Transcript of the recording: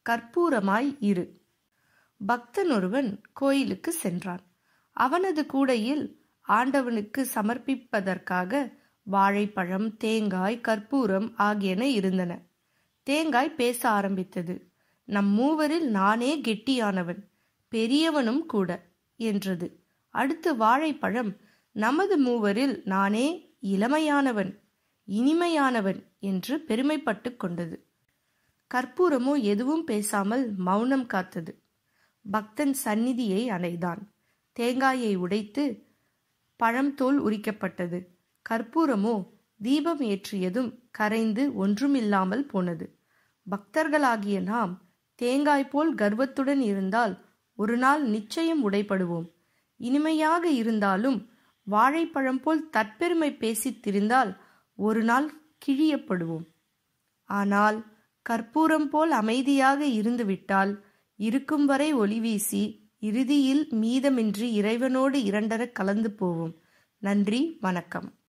கற்பூரமாய் இரு பக்தன் ஒருவன் கோயிலுக்கு சென்றான் அவனது கூடையில் ஆண்டவனுக்கு சமர்ப்பிப்பதற்காக வாழைப்பழம் தேங்காய் கற்பூரம் ஆகியன இருந்தன தேங்காய் பேச ஆரம்பித்தது நம் மூவரில் நானே கெட்டியானவன் பெரியவனும் கூட என்றது அடுத்து வாழைப்பழம் நமது மூவரில் நானே இளமையானவன் இனிமையானவன் என்று பெருமைப்பட்டு கொண்டது கற்பூரமோ எதுவும் பேசாமல் மௌனம் காத்தது பக்தன் சந்நிதியை அடைந்தான் தேங்காயை உடைத்து பழம்தோல் உரிக்கப்பட்டது கற்பூரமோ தீபம் ஏற்றியதும் கரைந்து ஒன்றுமில்லாமல் போனது பக்தர்களாகிய நாம் தேங்காய் போல் கர்வத்துடன் இருந்தால் ஒரு நாள் நிச்சயம் உடைப்படுவோம் இனிமையாக இருந்தாலும் வாழைப்பழம் போல் தற்பெருமை பேசித் திரிந்தால் ஒரு நாள் கிழியப்படுவோம் ஆனால் கற்பூரம் போல் அமைதியாக இருந்துவிட்டால் இருக்கும் வரை ஒளி வீசி இறுதியில் மீதமின்றி இறைவனோடு இரண்டர கலந்து போவோம் நன்றி வணக்கம்